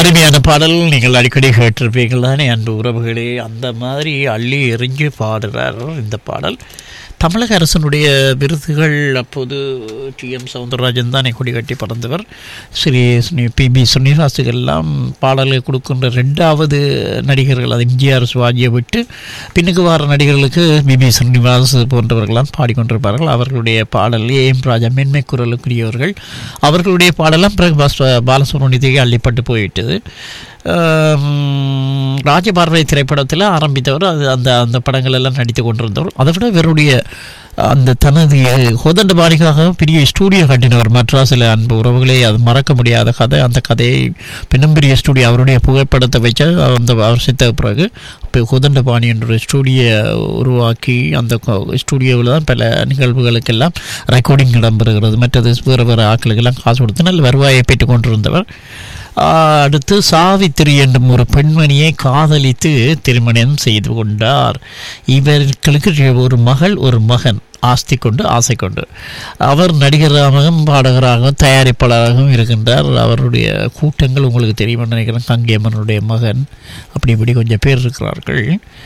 அருமையான பாடல் நீங்கள் அடிக்கடி கேட்டிருப்பீர்கள் தானே அன்பு உறவுகளே அந்த மாதிரி அள்ளி எறிஞ்சு பாடுறார் இந்த பாடல் தமிழக அரசனுடைய விருதுகள் அப்போது டி எம் சவுந்தரராஜன் தானே கொடி கட்டி பறந்தவர் ஸ்ரீ பி பி ஸ்ரீனிவாசுக்கு எல்லாம் பாடலை கொடுக்கின்ற ரெண்டாவது நடிகர்கள் அது எம்ஜிஆர் சிவாஜியை விட்டு பின்னுக்கு வர நடிகர்களுக்கு பி பி ஸ்ரீனிவாஸ் போன்றவர்களாம் பாடிக்கொண்டிருப்பார்கள் அவர்களுடைய பாடல் ஏஎம் ராஜா மென்மை குரலுக்குரியவர்கள் அவர்களுடைய பாடலாம் பிறகு பாஸ் பாலசுப்ரமணியத்துக்கு அள்ளிப்பட்டு போயிட்டது ஆம், ராஜபார்வை திரைப்படத்தில் ஆரம்பித்தவர் அது அந்த அந்த படங்கள் எல்லாம் நடித்து கொண்டிருந்தவர் அதை விட இவருடைய அந்த தனது கோதண்ட பாணிக்காக பெரிய ஸ்டூடியோ கட்டினவர் மட்ராஸில் அன்பு உறவுகளே அது மறக்க முடியாத கதை அந்த கதையை பின்னும் பெரிய ஸ்டூடியோ அவருடைய புகைப்படத்தை வச்சு அந்த அவர் சித்த பிறகு இப்போ கோதண்ட பாணி என்ற ஒரு ஸ்டூடியோ உருவாக்கி அந்த ஸ்டூடியோவில் தான் பல நிகழ்வுகளுக்கெல்லாம் ரெக்கார்டிங் இடம்பெறுகிறது மற்றது வேறு வேறு ஆட்களுக்கெல்லாம் காசு கொடுத்து நல்ல வருவாயை பெற்றுக் கொண்டிருந்தவர் ஆஹ் அடுத்து சாவித்திரி என்னும் ஒரு பெண்மணியை காதலித்து திருமணம் செய்து கொண்டார் இவர்களுக்கு ஒரு மகள் ஒரு மகன் ஆஸ்தி கொண்டு ஆசை கொண்டு அவர் நடிகராகவும் பாடகராகவும் தயாரிப்பாளராகவும் இருக்கின்றார் அவருடைய கூட்டங்கள் உங்களுக்கு தெரியும்னு நினைக்கிறேன் கங்கேமனுடைய மகன் அப்படி இப்படி கொஞ்சம் பேர் இருக்கிறார்கள்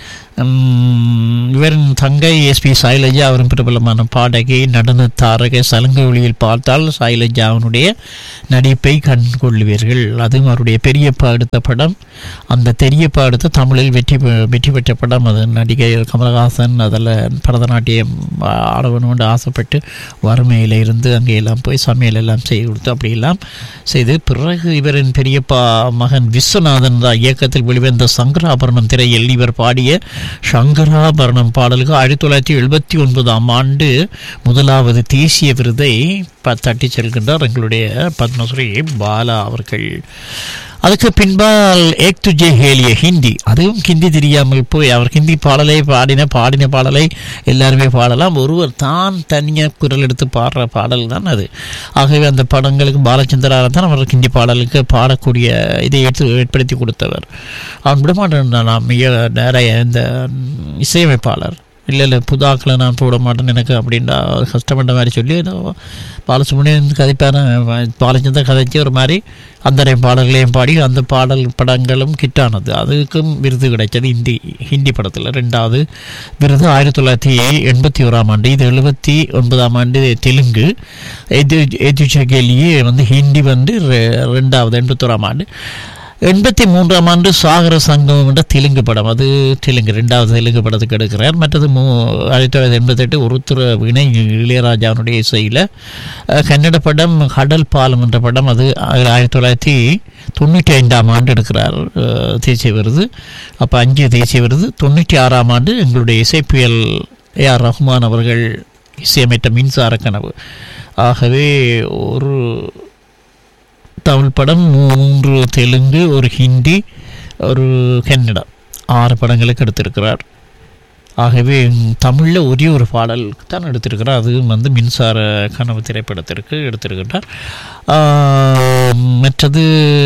உம், இவரின் தங்கை எஸ்பி சைலஜா அவரும் பிரபலமான பாடகி நடன தாரகை சலங்கை ஒளியில் பார்த்தால் சைலஜா அவனுடைய நடிப்பை கண் கொள்வீர்கள் அதுவும் அவருடைய பெரியப்பா எடுத்த படம் அந்த பெரியப்பா எடுத்த தமிழில் வெற்றி பெ- வெற்றி பெற்ற படம் அது நடிகை கமலஹாசன் அதில் பரதநாட்டியம் ஆடவனோடு ஆசைப்பட்டு வறுமையில் இருந்து அங்கே எல்லாம் போய் சமையல் எல்லாம் செய்து கொடுத்து அப்படியெல்லாம் செய்து பிறகு இவரின் பெரியப்பா மகன் விஸ்வநாதன் தான் இயக்கத்தில் வெளிவந்த சங்கராபரணம் திரையில் இவர் பாடிய சங்கராபரணம் பாடலுக்கு ஆயிரத்தி தொள்ளாயிரத்தி எழுபத்தி ஒன்பதாம் ஆண்டு முதலாவது தேசிய விருதை ப- தட்டி செல்கின்றார் எங்களுடைய பத்மஸ்ரீ பாலா அவர்கள் அதுக்கு பின்பால் ஏக் துஜே ஹேலிய ஹிந்தி அதுவும் ஹிந்தி தெரியாமல் போய் அவர் ஹிந்தி பாடலை பாடின பாடின பாடலை எல்லாருமே பாடலாம் ஒருவர் தான் தனியாக குரல் எடுத்து பாடுற பாடல் தான் அது ஆகவே அந்த படங்களுக்கு பாலச்சந்திரால தான் அவர் ஹிந்தி பாடலுக்கு பாடக்கூடிய இதை எடுத்து ஏற்படுத்தி கொடுத்தவர் அவன் விடமாட்டேன் நான் மிக நிறைய இந்த இசையமைப்பாளர் இல்லை இல்லை புதாக்களை நான் போட மாட்டேன் எனக்கு அப்படின்டா கஷ்டப்பட்ட மாதிரி சொல்லி ஏதோ பாலசுப்ரமணியன் கதைப்பான பாலச்சந்தர் கதைச்சு ஒரு மாதிரி அந்த பாடல்களையும் பாடி அந்த பாடல் படங்களும் கிட்டானது அதுக்கும் விருது கிடைச்சது ஹிந்தி ஹிந்தி படத்தில் ரெண்டாவது விருது ஆயிரத்தி தொள்ளாயிரத்தி எண்பத்தி ஓராம் ஆண்டு இது எழுபத்தி ஒன்பதாம் ஆண்டு தெலுங்கு எது எதுச்சகேலியே வந்து ஹிந்தி வந்து ரெ- ரெண்டாவது எண்பத்தோராம் ஆண்டு எண்பத்தி மூன்றாம் ஆண்டு சாகர சங்கம் என்ற தெலுங்கு படம் அது தெலுங்கு ரெண்டாவது தெலுங்கு படத்துக்கு எடுக்கிறார் மற்றது மூ ஆயிரத்தி தொள்ளாயிரத்தி எண்பத்தெட்டு ஒருத்தர வினை இளையராஜாவுடைய இசையில் அஹ், கன்னட படம் கடல் பாலம் என்ற படம் அது ஆயிரத்தி தொள்ளாயிரத்தி தொண்ணூற்றி ஐந்தாம் ஆண்டு எடுக்கிறார் அஹ், தேசிய விருது அப்போ அஞ்சு தேசிய விருது தொண்ணூற்றி ஆறாம் ஆண்டு எங்களுடைய இசைப்புயல் ஏ ஆர் ரஹ்மான் அவர்கள் இசையமைத்த மின்சார கனவு ஆகவே ஒரு தமிழ் படம் மூன்று தெலுங்கு ஒரு ஹிந்தி ஒரு கன்னடா ஆறு படங்களுக்கு எடுத்திருக்கிறார் ஆகவே தமிழில் ஒரே ஒரு பாடல் தான் எடுத்திருக்கிறார் அதுவும் வந்து மின்சார கனவு திரைப்படத்திற்கு எடுத்திருக்கின்றார் ஆஹ், மற்றது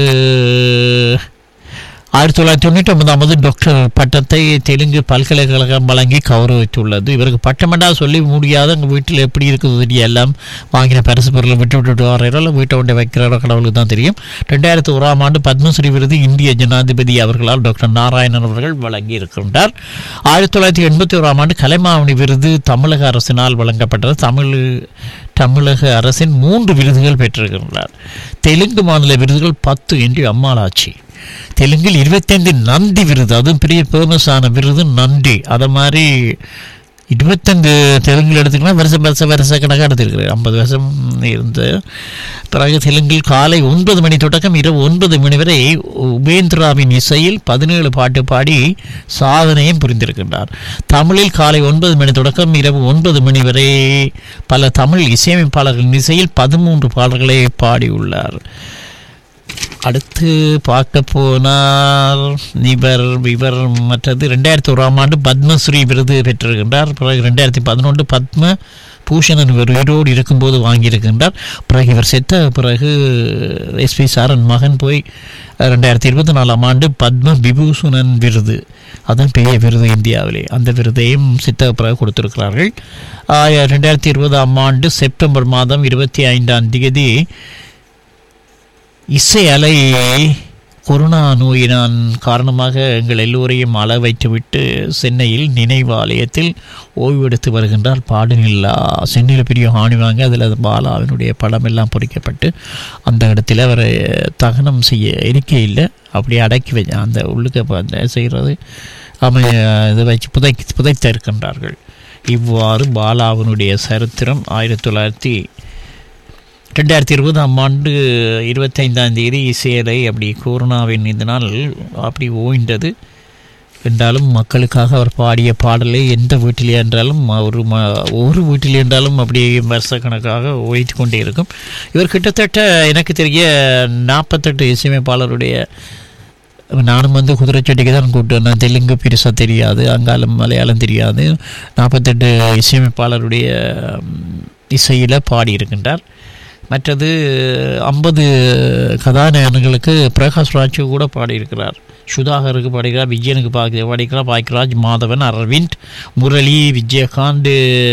ஆயிரத்தி தொள்ளாயிரத்தி தொண்ணூற்றி ஒன்பதாம் ஆண்டு டாக்டர் பட்டத்தை தெலுங்கு பல்கலைக்கழகம் வழங்கி கௌரவித்துள்ளது இவருக்கு பட்டமெண்டா சொல்லி முடியாத எங்கள் வீட்டில் எப்படி இருக்குது தெரியும் எல்லாம் வாங்கின பரிசு பொருளை விட்டு விட்டுட்டு வர்றாரோ இல்லை வீட்டை கொண்டு வைக்கிறாரோ கடவுளுக்கு தான் தெரியும் ரெண்டாயிரத்தி ஓராம் ஆண்டு பத்மஸ்ரீ விருது இந்திய ஜனாதிபதி அவர்களால் டாக்டர் நாராயணன் அவர்கள் வழங்கி இருக்கின்றார் ஆயிரத்தி தொள்ளாயிரத்தி எண்பத்தி ஓராம் ஆண்டு கலைமாமணி விருது தமிழக அரசினால் வழங்கப்பட்டது தமிழ் தமிழக அரசின் மூன்று விருதுகள் பெற்றிருக்கின்றார் தெலுங்கு மாநில விருதுகள் பத்து என்று அம்மாளாட்சி தெலுங்கில் இருபத்தைந்து நந்தி விருது அதுவும் பெரிய ஃபேமஸான விருது நந்தி அதை மாதிரி இருபத்தஞ்சு தெலுங்கில் எடுத்துக்கலாம் வருஷம் வருஷம் வருஷ கணக்காக எடுத்திருக்கிறேன் ஐம்பது வருஷம் இருந்து பிறகு தெலுங்கில் காலை ஒன்பது மணி தொடக்கம் இரவு ஒன்பது மணி வரை உபேந்திராவின் இசையில் பதினேழு பாட்டு பாடி சாதனையும் புரிந்திருக்கின்றார் தமிழில் காலை ஒன்பது மணி தொடக்கம் இரவு ஒன்பது மணி வரை பல தமிழ் இசையமைப்பாளர்களின் இசையில் பதிமூன்று பாடல்களை பாடியுள்ளார் அடுத்து பார்க்க போனால் இவர் இவர் மற்றது ரெண்டாயிரத்தி ஓராம் ஆண்டு பத்மஸ்ரீ விருது பெற்றிருக்கின்றார் பிறகு ரெண்டாயிரத்தி பதினொன்று பத்ம பூஷணன் இவர் உயிரோடு இருக்கும்போது வாங்கியிருக்கின்றார் பிறகு இவர் செத்த பிறகு எஸ்பி சாரன் மகன் போய் ரெண்டாயிரத்தி இருபத்தி நாலாம் ஆண்டு பத்ம விபூஷணன் விருது அதான் பெரிய விருது இந்தியாவிலே அந்த விருதையும் சித்த பிறகு கொடுத்திருக்கிறார்கள் ஆஹ், ரெண்டாயிரத்தி இருபதாம் ஆண்டு செப்டம்பர் மாதம் இருபத்தி ஐந்தாம் தேதி இசை அலை கொரோனா நோயினான் காரணமாக எங்கள் எல்லோரையும் அள வைத்துவிட்டு சென்னையில் நினைவாலயத்தில் ஓய்வெடுத்து வருகின்றார் பாடநில்லா சென்னையில் பெரிய ஹானி வாங்க அதில் பாலாவினுடைய படம் எல்லாம் பொறிக்கப்பட்டு அந்த இடத்துல அவர் தகனம் செய்ய இருக்கையில் அப்படியே அடக்கி வச்ச அந்த உள்ளுக்கு அப்ப அந்த செய்கிறது அமை இதை வச்சு புதை புதைத்த இருக்கின்றார்கள் இவ்வாறு பாலாவினுடைய சரித்திரம் ஆயிரத்தி தொள்ளாயிரத்தி ரெண்டாயிரத்தி இருபதாம் ஆண்டு இருபத்தைந்தாம் தேதி இசையலை அப்படி கொரோனாவின் இதனால் அப்படி ஓய்ந்தது என்றாலும் மக்களுக்காக அவர் பாடிய பாடலை எந்த வீட்டிலே என்றாலும் ஒரு ம ஒரு வீட்டில் என்றாலும் அப்படி வருஷக்கணக்காக ஓய்த்து கொண்டே இருக்கும் இவர் கிட்டத்தட்ட எனக்கு தெரிய நாற்பத்தெட்டு இசையமைப்பாளருடைய நானும் வந்து குதிரைச்செடிக்கு தான் கூப்பிட்டு நான் தெலுங்கு பெருசாக தெரியாது அங்காலம் மலையாளம் தெரியாது நாற்பத்தெட்டு இசையமைப்பாளருடைய இசையில் பாடியிருக்கின்றார் மற்றது ஐம்பது கதாநாயகர்களுக்கு பிரகாஷ் ராஜ் கூட பாடியிருக்கிறார் சுதாகருக்கு பாடிக்கிறார் விஜயனுக்கு பாடி பாடிக்கிறார் பாக்கியராஜ் மாதவன் அரவிந்த் முரளி விஜயகாந்த்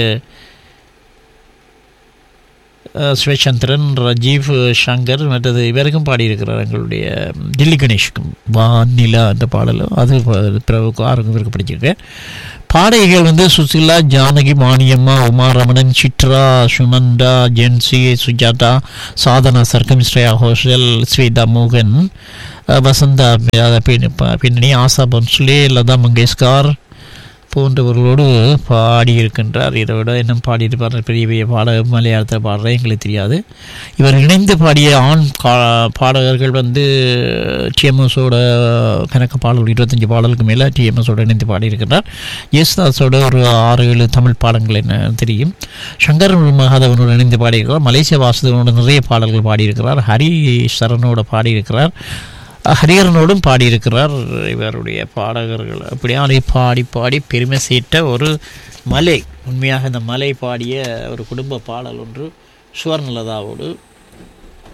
சிவச்சந்திரன் ரஜீவ் சங்கர் மற்றது இவருக்கும் பாடியிருக்கிறார் எங்களுடைய டில்லி கணேஷுக்கும் வானிலா அந்த பாடலும் அது பிறகு ஆறுக்கும் இவருக்கு படிச்சிருக்கேன் பாடகிகள் வந்து சுசிலா ஜானகி மானியம்மா உமாரமணன் சித்ரா சுனந்தா ஜென்சி சுஜாதா சாதனா சர்க்கம் ஸ்ரேயா ஹோஷல் ஸ்வேதா மோகன் வசந்தா பின்னணி ஆசா பன்சுலே லதா மங்கேஷ்கார் போன்றவர்களோடு பாடியிருக்கின்றார் இதை விட இன்னும் பாடியிருப்பார் பெரிய பெரிய பாட மலையாளத்தில் பாடுற எங்களுக்கு தெரியாது இவர் இணைந்து பாடிய ஆண் கா பாடகர்கள் வந்து டிஎம்எஸோட கணக்கு பாடல்கள் இருபத்தஞ்சி பாடலுக்கு மேலே டிஎம்எஸோட இணைந்து பாடியிருக்கிறார் யேசுதாஸோட ஒரு ஆறு ஏழு தமிழ் பாடங்கள் என்ன தெரியும் சங்கர் மகாதவனோடு இணைந்து பாடியிருக்கிறார் மலேசிய வாசுதவனோட நிறைய பாடல்கள் பாடியிருக்கிறார் ஹரி சரனோட பாடியிருக்கிறார் ஹரிஹரனோடும் பாடியிருக்கிறார் இவருடைய பாடகர்கள் அப்படியே பாடி பாடி பெருமை சீட்ட ஒரு மலை உண்மையாக இந்த மலை பாடிய ஒரு குடும்ப பாடல் ஒன்று சுவர்ணலதாவோடு